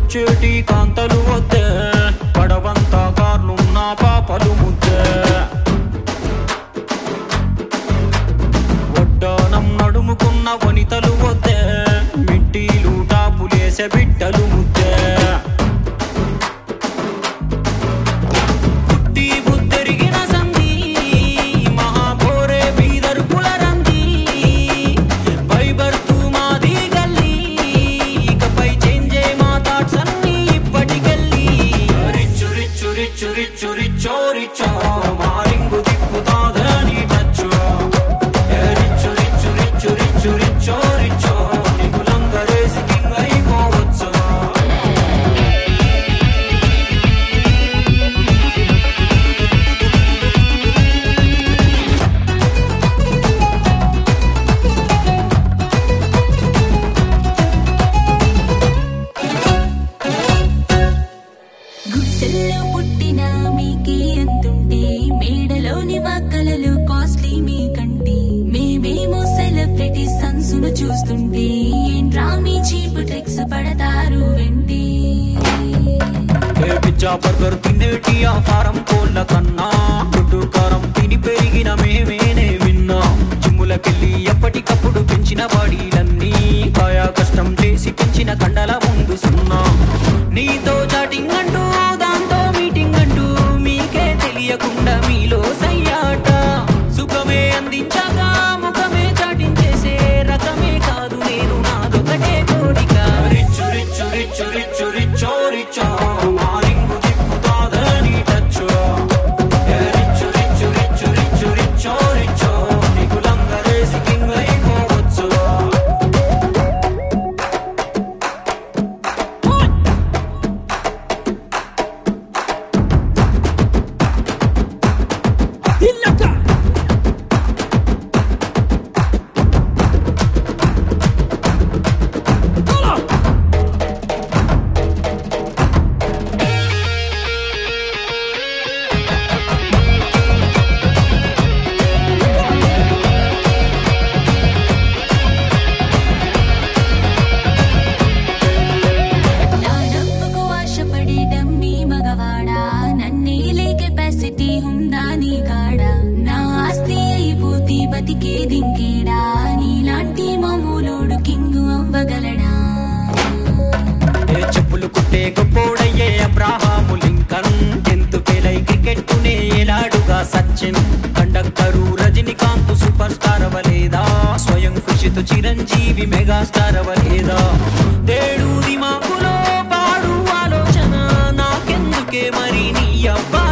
వచ్చేటి కాంతలు వద్దే పడవంతా కార్లున్న పాపలు ముద్దే వడ్డానం నడుముకున్న వనితలు వద్దే మిట్టీలు టాపులేసే బిడ్డలు ముద్దే పుట్టి బుద్ధెరిగిన సంధి మహాభోరే బీదరుకుల రంది బైబర్తు మాది గల్లి ఇకపై చేంజే మా థాట్స్ అన్ని ఇప్పటికెళ్ళి రిచ్చు రిచ్చు రిచ్చు రిచ్చు రిచ్చో రిచ్చో మారింగు దిక్కుతాదని టచ్చు ఏ రిచ్చు రిచ్చు రిచ్చు రిచ్చు రిచ్చో రిచ్చో నికులందరేసి కింగ్ అయిపోవచ్చు గుడిసెల్లో పుట్టిన మీకే అంతుంటే మేడలోని మక్కలలో కాస్ట్లీ మీకంటే మేమేమో సెలబ్రిటీ సన్సును చూస్తుంటే ఏంట్రా మీ చీపు ట్రిక్స్ పడతారు వెంటే ఏ పిజ్జా బర్గర్ తినేటి ఆ ఫారం కోళ్ళ కన్నా గుడ్డు కారం తిని పెరిగిన మేమేనే విన్నా జిమ్ములకెళ్ళి ఎప్పటికప్పుడు పెంచిన బాడీలన్నీ కాయా కష్టం చేసి పెంచిన కండల ముందు సున్నా నీతో చాటింగ్ అంటూ దాంతో మీటింగ్ అంటూ మీకే తెలియకుండా మీలో సయ్యాట సుఖమే అందించాక ముఖమే చాటించేసే రకమే కాదు నేను నాదొకటే కోరిక రిచ్చు రిచ్చు రిచ్చు రిచ్చు రిచ్చో రిచ్చో మారింగు దిక్కుతాదని టచ్చు ఏ రిచ్చు రిచ్చు రిచ్చు రిచ్చు రిచ్చో రిచ్చో నీకు లంగరేసి కింగ్ అయిపోవచ్చు నా డబ్బుకు ఆశపడి డమ్మీ మగవాడా నన్నే లే కెపాసిటీ ఉందా నీ కాడా నా ఆస్తి అయిపోతే బతికే దింకేడా నీలాంటి మామూలోడు కింగు అవ్వగలడా ఏ చెప్పులు కుట్టే గొప్పోడయ్యే అబ్రాహాము లింకన్ టెన్త్ ఫెయిల్ అయి క్రికెట్ నే ఏలాడుగా Sachin conductor Rajinikanth super star అవ్వలేదా స్వయం కృషితో చిరంజీవి మెగాస్టార్ అవ్వలేదా తేడు దిమాకులో పాడు ఆలోచన నాకెందుకే మరి నీ అబ్బా